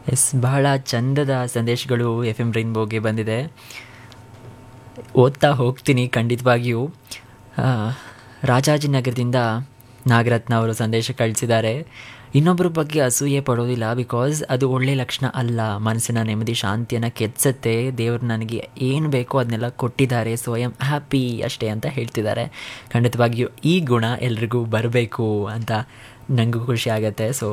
S ಬಹಳ ಚಂದದ ಸಂದೇಶಗಳು ಎಫ್ ಎಮ್ ರೈನ್ಬೋಗೆ ಬಂದಿದೆ ಓದ್ತಾ ಹೋಗ್ತೀನಿ ಖಂಡಿತವಾಗಿಯೂ ಆ, ರಾಜಾಜಿನಗರದಿಂದ ನಾಗರತ್ನ ಅವರು ಸಂದೇಶ ಕಳಿಸಿದ್ದಾರೆ ಇನ್ನೊಬ್ಬರ ಬಗ್ಗೆ ಅಸೂಯೆ ಪಡೋದಿಲ್ಲ ಬಿಕಾಸ್ ಅದು ಒಳ್ಳೆ ಲಕ್ಷಣ ಅಲ್ಲ ಮನಸ್ಸಿನ ನೆಮ್ಮದಿ ಶಾಂತಿಯನ್ನು ಕೆತ್ಸತ್ತೆ ದೇವರು ನನಗೆ ಏನು ಬೇಕೋ ಅದನ್ನೆಲ್ಲ ಕೊಟ್ಟಿದ್ದಾರೆ ಸೊ ಐ ಆಮ್ ಹ್ಯಾಪಿ ಅಷ್ಟೇ ಅಂತ ಹೇಳ್ತಿದ್ದಾರೆ ಖಂಡಿತವಾಗಿಯೂ ಈ ಗುಣ ಎಲ್ರಿಗೂ ಬರಬೇಕು ಅಂತ ನನಗೂ ಖುಷಿ ಆಗುತ್ತೆ ಸೊ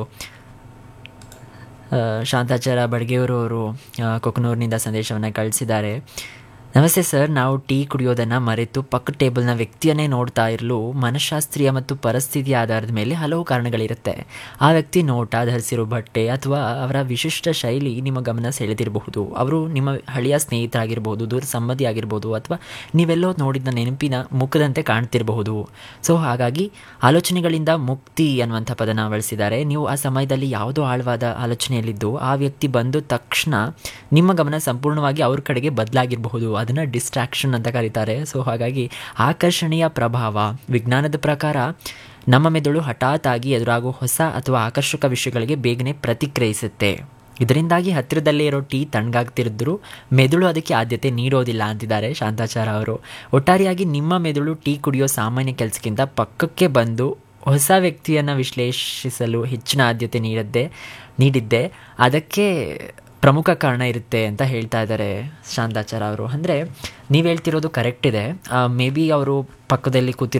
ಆ, ಶಾಂತಾಚಾರ ಬಡ್ಗೆಯವರು ಅವರು ಆ, ಕೊಕ್ಕನೂರಿನಿಂದ ಸಂದೇಶವನ್ನು ಕಳಿಸಿದ್ದಾರೆ ನಮಸ್ತೆ ಸರ್ ನಾವು ಟೀ ಕುಡಿಯೋದನ್ನು ಮರೆತು ಪಕ್ಕ ಟೇಬಲ್ನ ವ್ಯಕ್ತಿಯನ್ನೇ ನೋಡ್ತಾ ಇರಲು ಮನಃಶಾಸ್ತ್ರೀಯ ಮತ್ತು ಪರಿಸ್ಥಿತಿಯ ಆಧಾರದ ಮೇಲೆ ಹಲವು ಕಾರಣಗಳಿರುತ್ತೆ ಆ ವ್ಯಕ್ತಿ ನೋಟ ಧರಿಸಿರೋ ಬಟ್ಟೆ ಅಥವಾ ಅವರ ವಿಶಿಷ್ಟ ಶೈಲಿ ನಿಮ್ಮ ಗಮನ ಸೆಳೆದಿರಬಹುದು ಅವರು ನಿಮ್ಮ ಹಳೆಯ ಸ್ನೇಹಿತರಾಗಿರ್ಬೋದು ದೂರ ಸಂಬಂಧಿ ಆಗಿರ್ಬೋದು ಅಥವಾ ನೀವೆಲ್ಲೋ ನೋಡಿದ ನೆನಪಿನ ಮುಖದಂತೆ ಕಾಣ್ತಿರಬಹುದು ಸೊ ಹಾಗಾಗಿ ಆಲೋಚನೆಗಳಿಂದ ಮುಕ್ತಿ ಅನ್ನುವಂಥ ಪದನ ಬಳಸಿದ್ದಾರೆ ನೀವು ಆ ಸಮಯದಲ್ಲಿ ಯಾವುದೋ ಆಳವಾದ ಆಲೋಚನೆಯಲ್ಲಿದ್ದು ಆ ವ್ಯಕ್ತಿ ಬಂದ ತಕ್ಷಣ ನಿಮ್ಮ ಗಮನ ಸಂಪೂರ್ಣವಾಗಿ ಅವ್ರ ಕಡೆಗೆ ಬದಲಾಗಿರಬಹುದು ಅದನ್ನು ಡಿಸ್ಟ್ರಾಕ್ಷನ್ ಅಂತ ಕರೀತಾರೆ ಸೊ ಹಾಗಾಗಿ ಆಕರ್ಷಣೆಯ ಪ್ರಭಾವ ವಿಜ್ಞಾನದ ಪ್ರಕಾರ ನಮ್ಮ ಮೆದುಳು ಹಠಾತ್ ಆಗಿ ಎದುರಾಗೋ ಹೊಸ ಅಥವಾ ಆಕರ್ಷಕ ವಿಷಯಗಳಿಗೆ ಬೇಗನೆ ಪ್ರತಿಕ್ರಿಯಿಸುತ್ತೆ ಇದರಿಂದಾಗಿ ಹತ್ತಿರದಲ್ಲೇ ಇರೋ ಟೀ ತಣ್ಣಗಾಗ್ತಿರಿದ್ರು ಮೆದುಳು ಅದಕ್ಕೆ ಆದ್ಯತೆ ನೀಡೋದಿಲ್ಲ ಅಂತಿದ್ದಾರೆ ಶಾಂತಾಚಾರ ಅವರು ಒಟ್ಟಾರೆಯಾಗಿ ನಿಮ್ಮ ಮೆದುಳು ಟೀ ಕುಡಿಯೋ ಸಾಮಾನ್ಯ ಕೆಲಸಕ್ಕಿಂತ ಪಕ್ಕಕ್ಕೆ ಬಂದು ಹೊಸ ವ್ಯಕ್ತಿಯನ್ನು ವಿಶ್ಲೇಷಿಸಲು ಹೆಚ್ಚಿನ ಆದ್ಯತೆ ನೀಡದ್ದೆ ನೀಡಿದ್ದೆ ಅದಕ್ಕೆ ಪ್ರಮುಖ ಕಾರಣ ಇರುತ್ತೆ ಅಂತ ಹೇಳ್ತಾ ಇದ್ದಾರೆ ಶಾಂತಾಚಾರ ಅವರು ಅಂದರೆ ನೀವು ಹೇಳ್ತಿರೋದು ಕರೆಕ್ಟ್ ಇದೆ ಮೇ ಬಿ ಅವರು ಪಕ್ಕದಲ್ಲಿ ಕೂತಿರೋ